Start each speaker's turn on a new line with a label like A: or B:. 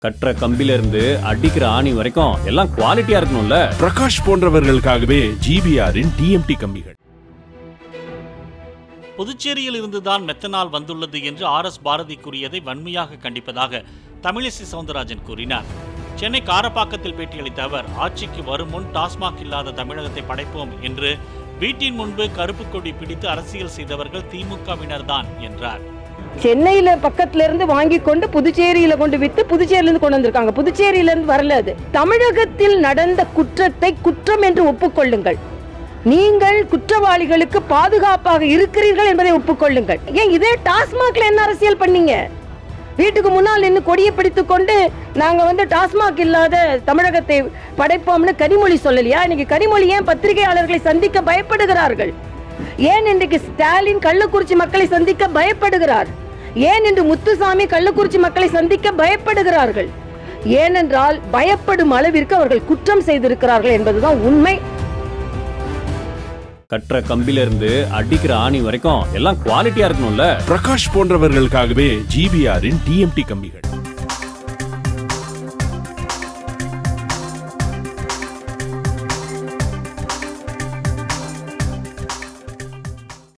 A: கட்டுற கம்பில இருந்து அடிக்கிற ஆணி வரைக்கும் எல்லாம் குவாலிட்டியா இருக்கணும்ல
B: பிரகாஷ் போன்றவர்களுக்காகவே ஜிபிஆரின் டிஎம்டி கம்பிகள்
C: புதுச்சேரியில் இருந்துதான் மெத்தனால் வந்துள்ளது என்று ஆர் எஸ் பாரதி கூறியதை வன்மையாக கண்டிப்பதாக தமிழிசை சவுந்தரராஜன் கூறினார் சென்னை காரப்பாக்கத்தில் பேட்டியளித்த அவர் ஆட்சிக்கு வரும் முன் டாஸ்மாக் இல்லாத தமிழகத்தை படைப்போம் என்று வீட்டின் முன்பு கருப்பு கொடி பிடித்து அரசியல் செய்தவர்கள் திமுகவினர் தான் என்றார்
D: சென்னையில பக்கத்துல இருந்து வாங்கி கொண்டு புதுச்சேரியில கொண்டு வித்து புதுச்சேரியில இருந்து கொண்டு வந்திருக்காங்க புதுச்சேரியில இருந்து வரல அது தமிழகத்தில் நடந்த குற்றத்தை குற்றம் என்று ஒப்புக்கொள்ளுங்கள் நீங்கள் குற்றவாளிகளுக்கு பாதுகாப்பாக இருக்கிறீர்கள் என்பதை ஒப்புக்கொள்ளுங்கள் ஏன் இதே டாஸ்மாக்ல என்ன அரசியல் பண்ணீங்க வீட்டுக்கு முன்னால் நின்று கொடியை பிடித்துக் கொண்டு நாங்க வந்து டாஸ்மாக் இல்லாத தமிழகத்தை படைப்போம்னு கனிமொழி சொல்லலையா இன்னைக்கு கனிமொழி ஏன் பத்திரிகையாளர்களை சந்திக்க பயப்படுகிறார்கள் ஏன் இன்றைக்கு ஸ்டாலின் கள்ளக்குறிச்சி மக்களை சந்திக்க பயப்படுகிறார் ஏன் இன்று முத்துசாமி கள்ளக்குறிச்சி மக்களை சந்திக்க பயப்படுகிறார்கள் ஏனென்றால் பயப்படும் அளவிற்கு அவர்கள் குற்றம் செய்திருக்கிறார்கள் என்பதுதான் உண்மை
A: கட்டுற கம்பில இருந்து அடிக்கிற ஆணி வரைக்கும் எல்லாம் குவாலிட்டியா இருக்கணும்ல
B: பிரகாஷ் போன்றவர்களுக்காகவே ஜிபிஆரின் டிஎம்டி கம்பிகள்